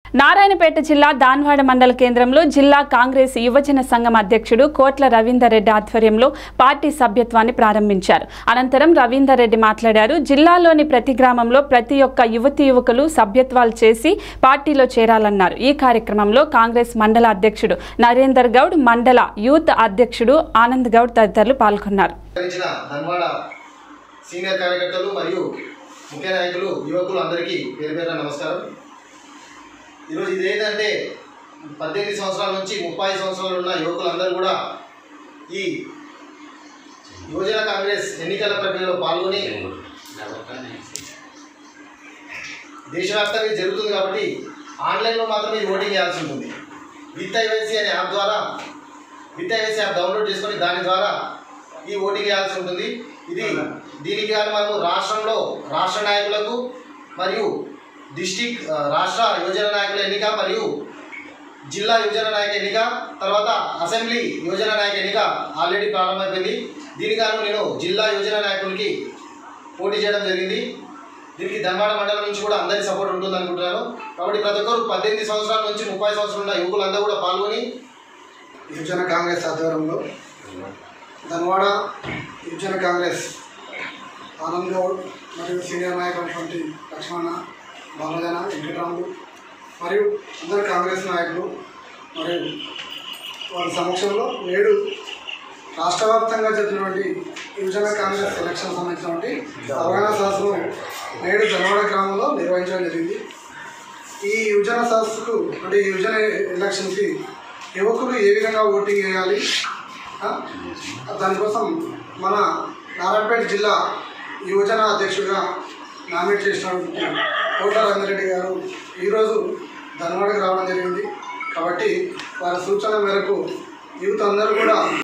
నారాయణపేట జిల్లా దాన్వాడ మండల కేంద్రంలో జిల్లా కాంగ్రెస్ యువజన సంఘం అధ్యక్షుడు కోట్ల రవీందర్ రెడ్డి ఆధ్వర్యంలో పార్టీ సభ్యత్వాన్ని ప్రారంభించారు అనంతరం రవీందర్ రెడ్డి మాట్లాడారు జిల్లాలోని ప్రతి గ్రామంలో ప్రతి ఒక్క యువతి యువకులు సభ్యత్వాలు చేసి పార్టీలో చేరాలన్నారు ఈ కార్యక్రమంలో కాంగ్రెస్ మండల అధ్యక్షుడు నరేందర్ గౌడ్ మండల యూత్ అధ్యక్షుడు ఆనంద్ గౌడ్ తదితరులు పాల్గొన్నారు నిర్వహించిన ధన్వాడ సీనియర్ కార్యకర్తలు మరియు ముఖ్య నాయకులు యువకులు అందరికీ పేరు పేరున నమస్కారం ఈరోజు ఇది ఏంటంటే పద్దెనిమిది సంవత్సరాల నుంచి ముప్పై సంవత్సరాలు ఉన్న యువకులందరూ కూడా ఈ యువజన కాంగ్రెస్ ఎన్నికల ప్రక్రియలో పాల్గొని దేశవ్యాప్తంగా ఇది జరుగుతుంది కాబట్టి ఆన్లైన్లో మాత్రమే ఈ ఓటింగ్ చేయాల్సి ఉంటుంది విత్ ఐవైసీ అనే యాప్ ద్వారా విత్ ఐవైసీ యాప్ డౌన్లోడ్ చేసుకొని దాని ద్వారా ఈ ఓటింగ్ చేయాల్సి ఉంటుంది ఇది దీనికి కానీ మనము రాష్ట్రంలో రాష్ట్ర నాయకులకు మరియు డిస్టిక్ ఆ, రాష్ట్ర యువజన నాయకుల ఎన్నిక మరియు జిల్లా యువజన నాయక ఎన్నిక తర్వాత అసెంబ్లీ యువజన నాయక ఎన్నిక ఆల్రెడీ ప్రారంభమైపోయింది దీనికి గాను నేను జిల్లా యువజన నాయకులకి పోటీ చేయడం జరిగింది దీనికి ధన్వాడ మండలం నుంచి కూడా అందరి సపోర్ట్ ఉంటుంది అనుకుంటున్నాను కాబట్టి ప్రతి ఒక్కరు పద్దెనిమిది సంవత్సరాల నుంచి ముప్పై సంవత్సరాలు ఉన్న యువకులందరూ కూడా పాల్గొని యువజన కాంగ్రెస్ ఆధ్వర్యంలో ధన్వాడ యువజన కాంగ్రెస్ ఆనంద్ గౌడ్ మరియు సీనియర్ నాయకులైనటువంటి లక్ష్మణ బాలజన వెంకటరాములు మరియు అందరు కాంగ్రెస్ నాయకులు మరియు వారి సమక్షంలో నేడు రాష్ట్ర వ్యాప్తంగా జరిగినటువంటి యువజన కాంగ్రెస్ ఎలక్షన్ సంబంధించినటువంటి అవగాహన సదస్సును నేడు ధన్వాడ గ్రామంలో నిర్వహించడం జరిగింది ఈ యువజన సదస్సుకు అంటే ఈ యువజన ఎలక్షన్కి యువకులు ఏ విధంగా ఓటింగ్ వేయాలి ఆ? దానికోసం మన నారాయణపేట జిల్లా యువజన అధ్యక్షుడిగా నామినేట్ చేసినటువంటి కోట్ల రంగారెడ్డి గారు ఈరోజు ధన్వాడకి రావడం జరిగింది కాబట్టి వారి సూచన మేరకు యూత్ అందరూ కూడా